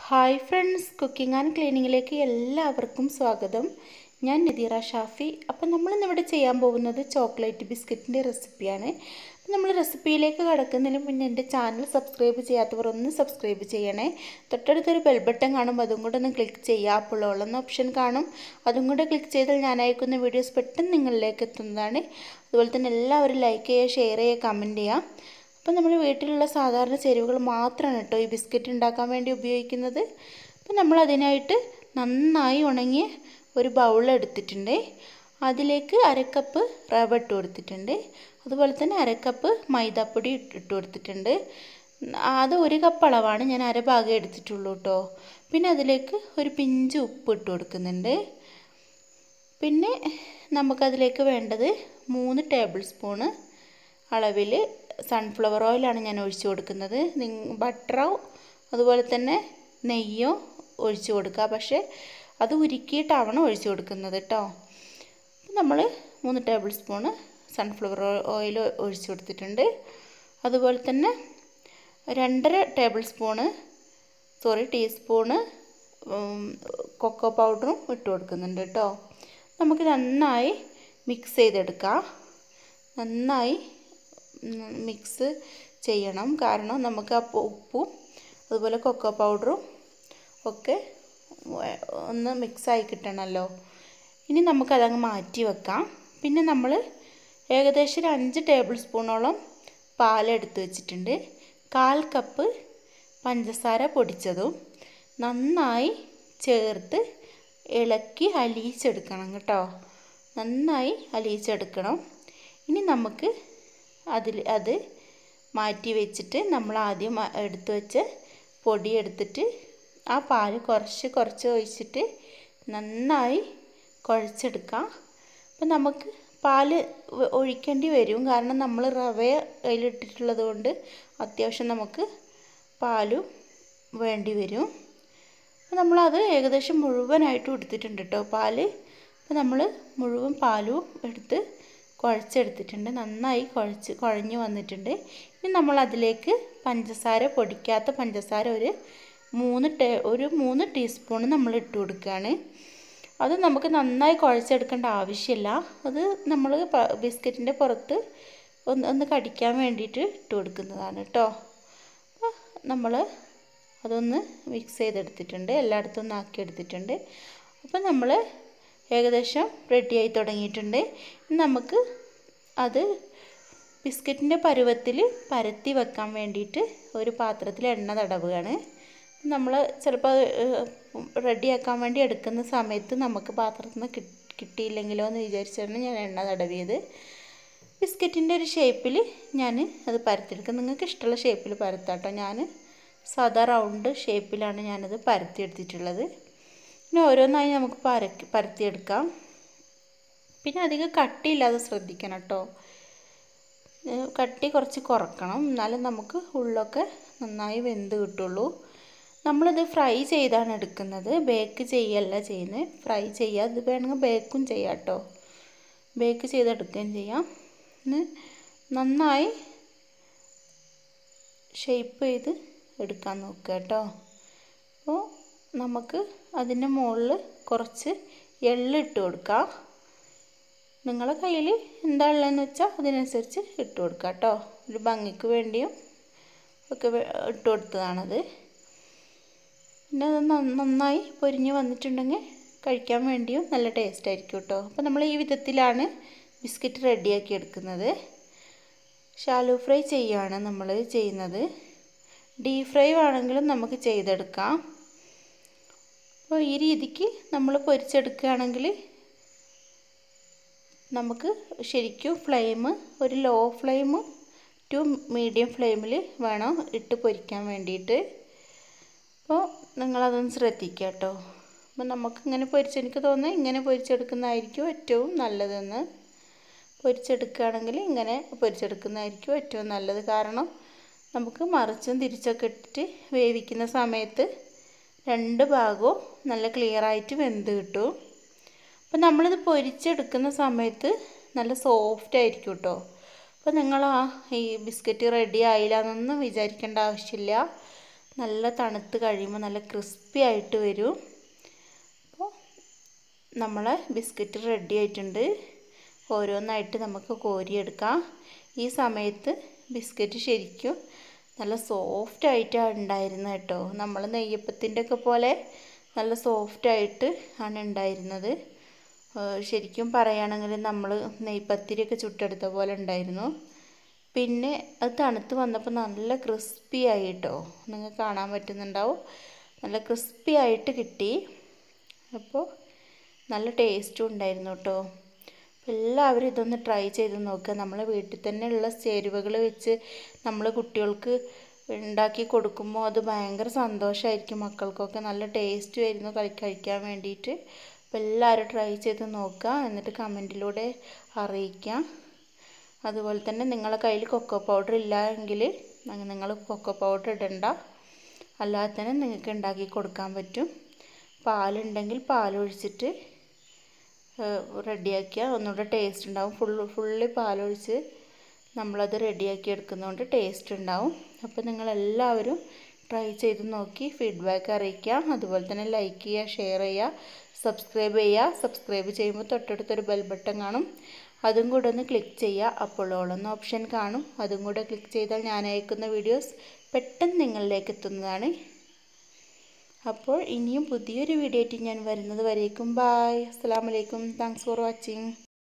hi friends cooking and ക്ലീനിങ്ങിലേക്ക് എല്ലാവർക്കും സ്വാഗതം ഞാൻ നിതീറ ഷാഫി അപ്പം നമ്മളിന്നിവിടെ ചെയ്യാൻ പോകുന്നത് ചോക്ലേറ്റ് ബിസ്ക്കറ്റിൻ്റെ റെസിപ്പിയാണ് അപ്പം നമ്മൾ റെസിപ്പിയിലേക്ക് കടക്കുന്നതിന് മുന്നേ എൻ്റെ ചാനൽ സബ്സ്ക്രൈബ് ചെയ്യാത്തവർ ഒന്ന് സബ്സ്ക്രൈബ് ചെയ്യണേ തൊട്ടടുത്തൊരു ബെൽ ബട്ടൺ കാണും അതും കൂടെ ഒന്ന് ക്ലിക്ക് ചെയ്യുക അപ്പോൾ ഉള്ളെന്ന ഓപ്ഷൻ കാണും അതും കൂടെ ക്ലിക്ക് ചെയ്താൽ ഞാൻ അയക്കുന്ന വീഡിയോസ് പെട്ടെന്ന് നിങ്ങളിലേക്ക് എത്തുന്നതാണ് അതുപോലെ തന്നെ എല്ലാവരും ലൈക്ക് ചെയ്യുക ഷെയർ ചെയ്യുക കമൻറ്റ് ചെയ്യുക അപ്പം നമ്മൾ വീട്ടിലുള്ള സാധാരണ ചേരുവകൾ മാത്രമാണ് കേട്ടോ ഈ ബിസ്ക്കറ്റ് ഉണ്ടാക്കാൻ വേണ്ടി ഉപയോഗിക്കുന്നത് അപ്പം നമ്മൾ അതിനായിട്ട് നന്നായി ഉണങ്ങിയ ഒരു ബൗൾ എടുത്തിട്ടുണ്ട് അതിലേക്ക് അരക്കപ്പ് റവ ഇട്ട് കൊടുത്തിട്ടുണ്ട് അതുപോലെ തന്നെ അരക്കപ്പ് മൈദാപ്പൊടി ഇട്ട് കൊടുത്തിട്ടുണ്ട് അത് ഒരു കപ്പ് അളവാണ് ഞാൻ അര ഭാഗം എടുത്തിട്ടുള്ളൂ കേട്ടോ പിന്നെ അതിലേക്ക് ഒരു പിഞ്ച് ഉപ്പ് ഇട്ട് കൊടുക്കുന്നുണ്ട് പിന്നെ നമുക്കതിലേക്ക് വേണ്ടത് മൂന്ന് ടേബിൾ സ്പൂണ് അളവിൽ സൺഫ്ലവർ ഓയിലാണ് ഞാൻ ഒഴിച്ചു കൊടുക്കുന്നത് ബട്ടറോ അതുപോലെ തന്നെ നെയ്യോ ഒഴിച്ചു കൊടുക്കുക പക്ഷേ അത് ഉരുക്കിയിട്ടാവണം ഒഴിച്ചു കൊടുക്കുന്നത് കേട്ടോ നമ്മൾ മൂന്ന് ടേബിൾ സ്പൂണ് സൺഫ്ലവർ ഓയിൽ ഒഴിച്ചു കൊടുത്തിട്ടുണ്ട് അതുപോലെ തന്നെ രണ്ടര tablespoon sorry teaspoon cocoa പൗഡറും ഇട്ട് കൊടുക്കുന്നുണ്ട് കേട്ടോ നമുക്ക് നന്നായി മിക്സ് ചെയ്തെടുക്കാം നന്നായി മിക്സ് ചെയ്യണം കാരണം നമുക്ക് ആ ഉപ്പും അതുപോലെ കൊക്കോ പൗഡറും ഒക്കെ ഒന്ന് മിക്സായി കിട്ടണമല്ലോ ഇനി നമുക്കതങ്ങ് മാറ്റി വെക്കാം പിന്നെ നമ്മൾ ഏകദേശം ഒരു അഞ്ച് ടേബിൾ സ്പൂണോളം പാലെടുത്ത് വെച്ചിട്ടുണ്ട് കാൽ കപ്പ് പഞ്ചസാര പൊടിച്ചതും നന്നായി ചേർത്ത് ഇളക്കി അലിയിച്ചെടുക്കണം കേട്ടോ നന്നായി അലിയിച്ചെടുക്കണം ഇനി നമുക്ക് അതിൽ അത് മാറ്റി വെച്ചിട്ട് നമ്മൾ ആദ്യം എടുത്തു വെച്ച പൊടി എടുത്തിട്ട് ആ പാല് കുറച്ച് കുറച്ച് ഒഴിച്ചിട്ട് നന്നായി കുഴച്ചെടുക്കാം അപ്പം നമുക്ക് പാല് ഒഴിക്കേണ്ടി വരും കാരണം നമ്മൾ റവ അതിലിട്ടിട്ടുള്ളത് കൊണ്ട് അത്യാവശ്യം നമുക്ക് പാലും വേണ്ടി വരും അപ്പോൾ നമ്മളത് ഏകദേശം മുഴുവനായിട്ടും എടുത്തിട്ടുണ്ട് കേട്ടോ പാല് അപ്പോൾ നമ്മൾ മുഴുവൻ പാലും എടുത്ത് കുഴച്ചെടുത്തിട്ടുണ്ട് നന്നായി കുഴച്ച് കുഴഞ്ഞ് വന്നിട്ടുണ്ട് ഇനി നമ്മൾ അതിലേക്ക് പഞ്ചസാര പൊടിക്കാത്ത പഞ്ചസാര ഒരു മൂന്ന് ടേ ഒരു മൂന്ന് ടീസ്പൂൺ നമ്മൾ ഇട്ട് കൊടുക്കുകയാണ് അത് നമുക്ക് നന്നായി കുഴച്ചെടുക്കേണ്ട ആവശ്യമില്ല അത് നമ്മൾ ബിസ്ക്കറ്റിൻ്റെ പുറത്ത് ഒന്ന് ഒന്ന് കടിക്കാൻ വേണ്ടിയിട്ട് ഇട്ട് കൊടുക്കുന്നതാണ് കേട്ടോ നമ്മൾ അതൊന്ന് മിക്സ് ചെയ്തെടുത്തിട്ടുണ്ട് എല്ലായിടത്തും ഒന്ന് ആക്കി എടുത്തിട്ടുണ്ട് അപ്പോൾ നമ്മൾ ഏകദേശം റെഡിയായി തുടങ്ങിയിട്ടുണ്ട് നമുക്ക് അത് ബിസ്ക്കറ്റിൻ്റെ പരുവത്തിൽ പരത്തി വെക്കാൻ വേണ്ടിയിട്ട് ഒരു പാത്രത്തിൽ എണ്ണ തടവുകയാണ് നമ്മൾ ചിലപ്പോൾ റെഡിയാക്കാൻ വേണ്ടി എടുക്കുന്ന സമയത്ത് നമുക്ക് പാത്രത്തിൽ നിന്ന് കിട്ടിയില്ലെങ്കിലോ എന്ന് വിചാരിച്ചാണ് ഞാൻ എണ്ണ തടവിയത് ബിസ്ക്കറ്റിൻ്റെ ഒരു ഷേപ്പിൽ ഞാൻ അത് പരത്തിയെടുക്കും നിങ്ങൾക്ക് ഇഷ്ടമുള്ള ഷേപ്പിൽ പരത്താട്ടോ ഞാൻ സാധാ റൗണ്ട് ഷേപ്പിലാണ് ഞാനത് പരത്തിയെടുത്തിട്ടുള്ളത് പിന്നെ ഓരോന്നായി നമുക്ക് പരക്കി പരത്തിയെടുക്കാം പിന്നെ അധികം കട്ടിയില്ലാതെ ശ്രദ്ധിക്കണം കേട്ടോ കട്ടി കുറച്ച് കുറക്കണം എന്നാലും നമുക്ക് ഉള്ളൊക്കെ നന്നായി വെന്ത് കിട്ടുള്ളൂ നമ്മളിത് ഫ്രൈ ചെയ്താണ് എടുക്കുന്നത് ബേക്ക് ചെയ്യല്ല ചെയ്യുന്നത് ഫ്രൈ ചെയ്യുക ഇത് വേണമെങ്കിൽ ബേക്കും ചെയ്യാം കേട്ടോ ബേക്ക് ചെയ്തെടുക്കുകയും ചെയ്യാം പിന്നെ നന്നായി ഷേപ്പ് ചെയ്ത് എടുക്കാൻ നോക്കുക കേട്ടോ അപ്പോൾ നമുക്ക് അതിൻ്റെ മുകളിൽ കുറച്ച് എള്ളിട്ട് കൊടുക്കാം നിങ്ങളുടെ കയ്യിൽ എന്താ ഉള്ളതെന്ന് വെച്ചാൽ അതിനനുസരിച്ച് ഇട്ട് കൊടുക്കുക കേട്ടോ ഒരു ഭംഗിക്ക് വേണ്ടിയും ഒക്കെ ഇട്ട് കൊടുത്തതാണത് പിന്നെ അത് നന്നായി പൊരിഞ്ഞ് വന്നിട്ടുണ്ടെങ്കിൽ കഴിക്കാൻ വേണ്ടിയും നല്ല ടേസ്റ്റ് ആയിരിക്കും കേട്ടോ അപ്പോൾ നമ്മൾ ഈ വിധത്തിലാണ് ബിസ്ക്കറ്റ് റെഡിയാക്കി എടുക്കുന്നത് ഷാലു ഫ്രൈ ചെയ്യുകയാണ് നമ്മൾ ചെയ്യുന്നത് ഡീപ് ഫ്രൈ ആണെങ്കിലും നമുക്ക് ചെയ്തെടുക്കാം അപ്പോൾ ഈ രീതിക്ക് നമ്മൾ പൊരിച്ചെടുക്കുകയാണെങ്കിൽ നമുക്ക് ശരിക്കും ഫ്ലെയിം ഒരു ലോ ഫ്ലെയിം ടു മീഡിയം ഫ്ലെയിമിൽ വേണം ഇട്ട് പൊരിക്കാൻ വേണ്ടിയിട്ട് അപ്പോൾ നിങ്ങളതൊന്ന് ശ്രദ്ധിക്കുക കേട്ടോ അപ്പോൾ നമുക്ക് ഇങ്ങനെ പൊരിച്ച് എനിക്ക് തോന്നുന്നത് ഇങ്ങനെ പൊരിച്ചെടുക്കുന്നതായിരിക്കും ഏറ്റവും നല്ലതെന്ന് പൊരിച്ചെടുക്കുകയാണെങ്കിൽ ഇങ്ങനെ പൊരിച്ചെടുക്കുന്നതായിരിക്കും ഏറ്റവും നല്ലത് കാരണം നമുക്ക് മറിച്ചും തിരിച്ചൊക്കെ ഇട്ടിട്ട് വേവിക്കുന്ന സമയത്ത് രണ്ട് ഭാഗവും നല്ല ക്ലിയറായിട്ട് വെന്ത് കിട്ടും അപ്പം നമ്മളിത് പൊരിച്ചെടുക്കുന്ന സമയത്ത് നല്ല സോഫ്റ്റ് ആയിരിക്കും കേട്ടോ അപ്പോൾ നിങ്ങൾ ആ ഈ ബിസ്ക്കറ്റ് റെഡി ആയില്ല എന്നൊന്നും വിചാരിക്കേണ്ട ആവശ്യമില്ല നല്ല തണുത്ത് കഴിയുമ്പോൾ നല്ല ക്രിസ്പി ആയിട്ട് വരും അപ്പോൾ നമ്മളെ ബിസ്ക്കറ്റ് റെഡി ആയിട്ടുണ്ട് ഓരോന്നായിട്ട് നമുക്ക് കോരിയെടുക്കാം ഈ സമയത്ത് ബിസ്ക്കറ്റ് ശരിക്കും നല്ല സോഫ്റ്റ് ആയിട്ടാണ് ഉണ്ടായിരുന്നത് കേട്ടോ നമ്മൾ നെയ്യപ്പത്തിൻ്റെ ഒക്കെ പോലെ നല്ല സോഫ്റ്റ് ആയിട്ട് ആണ് ഉണ്ടായിരുന്നത് ശരിക്കും പറയുകയാണെങ്കിൽ നമ്മൾ നെയ്പത്തിരിയൊക്കെ ചുട്ടെടുത്ത പോലെ ഉണ്ടായിരുന്നു പിന്നെ അത് തണുത്ത് വന്നപ്പോൾ നല്ല ക്രിസ്പി ആയി കേട്ടോ നിങ്ങൾക്ക് കാണാൻ പറ്റുന്നുണ്ടാവും നല്ല ക്രിസ്പി ആയിട്ട് കിട്ടി അപ്പോൾ നല്ല ടേസ്റ്റും ഉണ്ടായിരുന്നു കേട്ടോ എല്ലാവരും ഇതൊന്ന് ട്രൈ ചെയ്ത് നോക്കുക നമ്മൾ വീട്ടിൽ തന്നെ ഉള്ള ചേരുവകൾ വെച്ച് നമ്മൾ കുട്ടികൾക്ക് ഉണ്ടാക്കി കൊടുക്കുമ്പോൾ അത് ഭയങ്കര സന്തോഷമായിരിക്കും മക്കൾക്കൊക്കെ നല്ല ടേസ്റ്റ് വരുന്നു കളി കഴിക്കാൻ വേണ്ടിയിട്ട് അപ്പോൾ എല്ലാവരും ട്രൈ ചെയ്ത് നോക്കുക എന്നിട്ട് കമൻറ്റിലൂടെ അറിയിക്കാം അതുപോലെ തന്നെ നിങ്ങളുടെ കയ്യിൽ കൊക്കോ പൗഡർ ഇല്ല എങ്കിൽ നിങ്ങൾ കൊക്കോ പൗഡർ ഇടണ്ട അല്ലാതെ തന്നെ നിങ്ങൾക്ക് ഉണ്ടാക്കി കൊടുക്കാൻ പറ്റും പാലുണ്ടെങ്കിൽ പാലൊഴിച്ചിട്ട് റെഡിയാക്കിയാൽ ഒന്നുകൂടെ ടേസ്റ്റ് ഉണ്ടാവും ഫുള്ള് ഫുള്ളി പാലൊഴിച്ച് നമ്മളത് റെഡിയാക്കി എടുക്കുന്നതുകൊണ്ട് ടേസ്റ്റ് ഉണ്ടാവും അപ്പോൾ നിങ്ങളെല്ലാവരും ട്രൈ ചെയ്ത് നോക്കി ഫീഡ്ബാക്ക് അറിയിക്കാം അതുപോലെ തന്നെ ലൈക്ക് ചെയ്യുക ഷെയർ ചെയ്യുക സബ്സ്ക്രൈബ് ചെയ്യുക സബ്സ്ക്രൈബ് ചെയ്യുമ്പോൾ തൊട്ടടുത്തൊരു ബെൽ ബട്ടൺ കാണും അതും കൂടെ ഒന്ന് ക്ലിക്ക് ചെയ്യുക അപ്പോൾ ഓളെന്ന ഓപ്ഷൻ കാണും അതും കൂടെ ക്ലിക്ക് ചെയ്താൽ ഞാൻ അയക്കുന്ന വീഡിയോസ് പെട്ടെന്ന് നിങ്ങളിലേക്ക് എത്തുന്നതാണ് അപ്പോൾ ഇനിയും പുതിയൊരു വീഡിയോ ആയിട്ട് ഞാൻ വരുന്നത് വരേക്കും ബായ് അസ്സാം വലൈക്കും താങ്ക്സ് ഫോർ വാച്ചിങ്